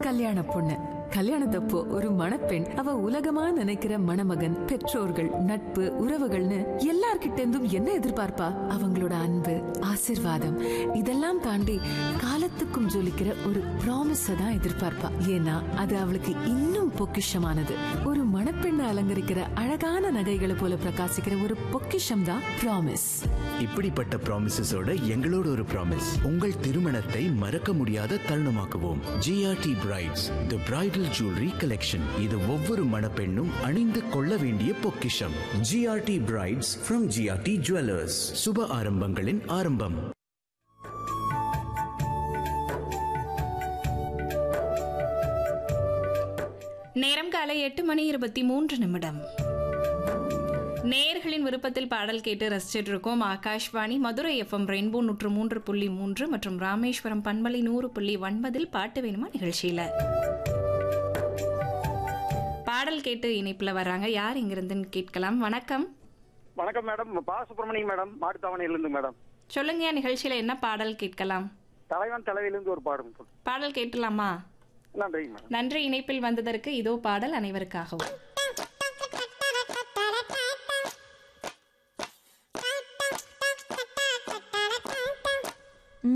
கல்யாண பொண்ணு கல்யாணத்தப்போ ஒரு மணப்பெண் அவ உலகமா நினைக்கிற மணமகன் பெற்றோர்கள் நட்பு உறவுகள்னு எல்லார்கிட்ட இருந்தும் என்ன எதிர்பார்ப்பா அவங்களோட அன்பு ஆசிர்வாதம் இதெல்லாம் தாண்டி காலத்துக்கும் ஜொலிக்கிற ஒரு ப்ராமிஸ தான் எதிர்பார்ப்பா ஏன்னா அது அவளுக்கு இன்னும் பொக்கிஷமானது ஒரு மணப்பெண்ணை அலங்கரிக்கிற அழகான நகைகளை போல பிரகாசிக்கிற ஒரு பொக்கிஷம் தான் ப்ராமிஸ் இப்படிப்பட்ட ப்ராமிசஸோட எங்களோட ஒரு ப்ராமிஸ் உங்கள் திருமணத்தை மறக்க முடியாத தருணமாக்குவோம் GRT brides the bridal jewellery collection இது ஒவ்வொரு மணப்பெண்ணும் அணிந்து கொள்ள வேண்டிய பொக்கிஷம் GRT brides from GRT jewellers சுப ஆரம்பங்களின் ஆரம்பம் நேரம் காலை எட்டு மணி இருபத்தி மூன்று நிமிடம் நேயர்களின் விருப்பத்தில் பாடல் கேட்டு ரசிச்சிட்டு இருக்கோம் ஆகாஷ்வாணி மதுரை எஃப்எம் ரெயின்போ நூற்று மூன்று புள்ளி மூன்று மற்றும் ராமேஸ்வரம் பண்பலை நூறு புள்ளி ஒன்பதில் பாட்டு வேணுமா நிகழ்ச்சியில பாடல் கேட்டு இணைப்புல வராங்க யார் இங்கிருந்துன்னு கேட்கலாம் வணக்கம் வணக்கம் மேடம் பா சுப்பிரமணியம் மேடம் மாட்டுத்தாவணையிலிருந்து மேடம் சொல்லுங்க நிகழ்ச்சியில என்ன பாடல் கேட்கலாம் தலைவன் தலைவிலிருந்து ஒரு பாடம் பாடல் கேட்கலாமா நன்றிங்க மேடம் நன்றி இணைப்பில் வந்ததற்கு இதோ பாடல் அனைவருக்காகவும்